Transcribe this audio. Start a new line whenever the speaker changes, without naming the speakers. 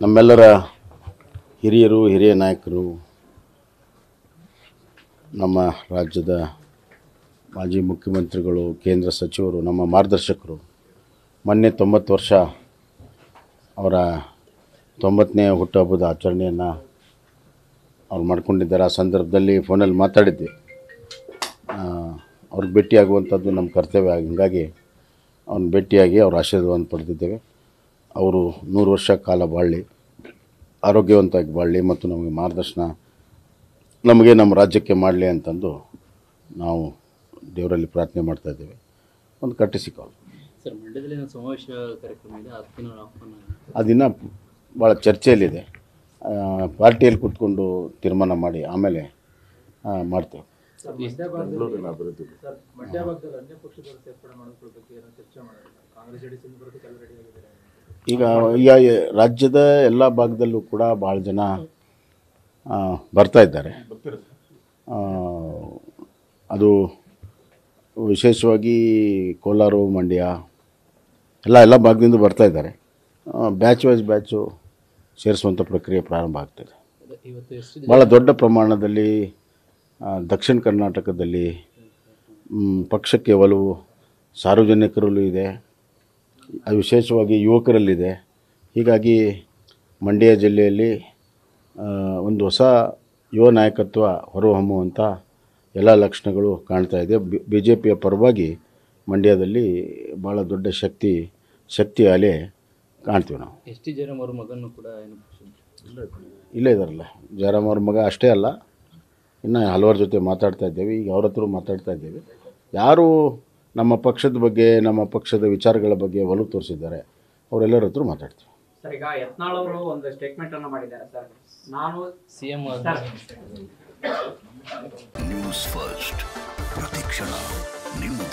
ನಮ್ಮೆಲ್ಲರ ಹಿರಿಯರು ಹಿರಿಯ ನಾಯಕರು ನಮ್ಮ ರಾಜ್ಯದ ಮಾಜಿ ಮುಖ್ಯಮಂತ್ರಿಗಳು ಕೇಂದ್ರ ಸಚಿವರು ನಮ್ಮ ಮಾರ್ಗದರ್ಶಕರು ಮೊನ್ನೆ ತೊಂಬತ್ತು ವರ್ಷ ಅವರ ತೊಂಬತ್ತನೇ ಹುಟ್ಟುಹಬ್ಬದ ಆಚರಣೆಯನ್ನು ಅವ್ರು ಮಾಡ್ಕೊಂಡಿದ್ದಾರೆ ಆ ಸಂದರ್ಭದಲ್ಲಿ ಫೋನಲ್ಲಿ ಮಾತಾಡಿದ್ದೆ ಆ, ಅವ್ರಿಗೆ ಭೇಟಿಯಾಗುವಂಥದ್ದು ನಮ್ಮ ಕರ್ತವ್ಯ ಹೀಗಾಗಿ ಅವ್ನ ಭೇಟಿಯಾಗಿ ಅವ್ರ ಆಶೀರ್ವಾದವನ್ನು ಪಡೆದಿದ್ದೇವೆ ಅವರು ನೂರು ವರ್ಷ ಕಾಲ ಬಾಳಲಿ ಆರೋಗ್ಯವಂತವಾಗಿ ಬಾಳಲಿ ಮತ್ತು ನಮಗೆ ಮಾರ್ಗದರ್ಶನ ನಮಗೆ ನಮ್ಮ ರಾಜ್ಯಕ್ಕೆ ಮಾಡಲಿ ಅಂತಂದು ನಾವು ದೇವರಲ್ಲಿ ಪ್ರಾರ್ಥನೆ ಮಾಡ್ತಾ ಇದ್ದೇವೆ ಒಂದು ಕಟ್ಟಿಸಿಕೊಳ್ಳ
ಸರ್ ಮಂಡ್ಯದಲ್ಲಿ ಒಂದು ಸಮಾವೇಶ ಕಾರ್ಯಕ್ರಮ ಇದೆ ಹತ್ತು ದಿನ ಆಹ್ವಾನ
ಆ ದಿನ ಭಾಳ ಚರ್ಚೆಯಲ್ಲಿದೆ ಆ, ಪಾರ್ಟಿಯಲ್ಲಿ ಕೂತ್ಕೊಂಡು ತೀರ್ಮಾನ ಮಾಡಿ ಆಮೇಲೆ ಆ, ಮಾಡ್ತೇವೆ
ಮಂಡ್ಯ ಭಾಗದಲ್ಲಿ ಅನ್ಯ ಪಕ್ಷದವರು ಸೇರ್ಪಡೆ ಮಾಡೋದ್ರ ಬಗ್ಗೆ ಏನೋ ಚರ್ಚೆ ಮಾಡಿಲ್ಲ ಕಾಂಗ್ರೆಸ್ ಜೆಡಿಎಸ್ ಇಂದ ಬರೋದಕ್ಕೆ ಎಲ್ಲ ರೆಡಿ ಆಗಿದ್ದಾರೆ
ಈಗ ಈಗ ಈ ರಾಜ್ಯದ ಎಲ್ಲ ಭಾಗದಲ್ಲೂ ಕೂಡ ಭಾಳ ಜನ ಆ, ಬರ್ತಾ ಇದ್ದಾರೆ ಆ, ಅದು ವಿಶೇಷವಾಗಿ ಕೋಲಾರ ಮಂಡ್ಯ ಎಲ್ಲ ಎಲ್ಲ ಭಾಗದಿಂದ ಬರ್ತಾ ಇದ್ದಾರೆ ಬ್ಯಾಚ್ ವೈಸ್ ಬ್ಯಾಚು ಸೇರಿಸುವಂಥ ಪ್ರಕ್ರಿಯೆ ಪ್ರಾರಂಭ ಆಗ್ತದೆ
ಇವತ್ತು ಎಷ್ಟು
ಭಾಳ ದೊಡ್ಡ ಪ್ರಮಾಣದಲ್ಲಿ ಆ, ದಕ್ಷಿಣ ಕರ್ನಾಟಕದಲ್ಲಿ ಮ್, ಪಕ್ಷಕ್ಕೆ ಒಲವು ಸಾರ್ವಜನಿಕರಲ್ಲೂ ಇದೆ ಅದು ವಿಶೇಷವಾಗಿ ಯುವಕರಲ್ಲಿದೆ ಹೀಗಾಗಿ ಮಂಡ್ಯ ಜಿಲ್ಲೆಯಲ್ಲಿ ಆ, ಒಂದು ಹೊಸ ಯುವ ನಾಯಕತ್ವ ಹೊರಹೊಮ್ಮುವಂಥ ಎಲ್ಲ ಲಕ್ಷಣಗಳು ಕಾಣ್ತಾ ಇದೆ ಬಿ ಜೆ ಪಿಯ ಪರವಾಗಿ ಮಂಡ್ಯದಲ್ಲಿ ಭಾಳ ದೊಡ್ಡ ಶಕ್ತಿ ಶಕ್ತಿ ಅಲೆ ಕಾಣ್ತೀವಿ ನಾವು
ಎಸ್ ಟಿ ಜಯರಾಮ್ ಅವ್ರ ಮಗನೂ ಕೂಡ ಏನು ಪಕ್ಷ
ಇಲ್ಲೇ ಇದಾರಲ್ಲ ಜಯರಾಮ್ ಅವ್ರ ಮಗ ಅಷ್ಟೇ ಅಲ್ಲ ಇನ್ನು ಹಲವಾರು ಜೊತೆ ಮಾತಾಡ್ತಾ ಇದ್ದೇವೆ ಈಗ ಅವ್ರ ಹತ್ರ ಮಾತಾಡ್ತಾ ಇದ್ದೇವೆ ಯಾರು ನಮ್ಮ ಪಕ್ಷದ ಬಗ್ಗೆ ನಮ್ಮ ಪಕ್ಷದ ವಿಚಾರಗಳ ಬಗ್ಗೆ ಒಲವು ತೋರಿಸಿದ್ದಾರೆ ಅವರೆಲ್ಲರ ಹತ್ರ ಮಾತಾಡ್ತೀವಿ
ಸರ್ ಈಗ ಯತ್ನಾಳ್ ಅವರು ಒಂದು ಸ್ಟೇಟ್ಮೆಂಟ್ ಅನ್ನು ಮಾಡಿದ್ದಾರೆ ಸರ್ ನಾನು
ಸಿ ಎಂ
ನ್ಯೂಸ್ ಫಸ್ಟ್ ಪ್ರತಿಕ್ಷಣ ನಿಮ್ಮ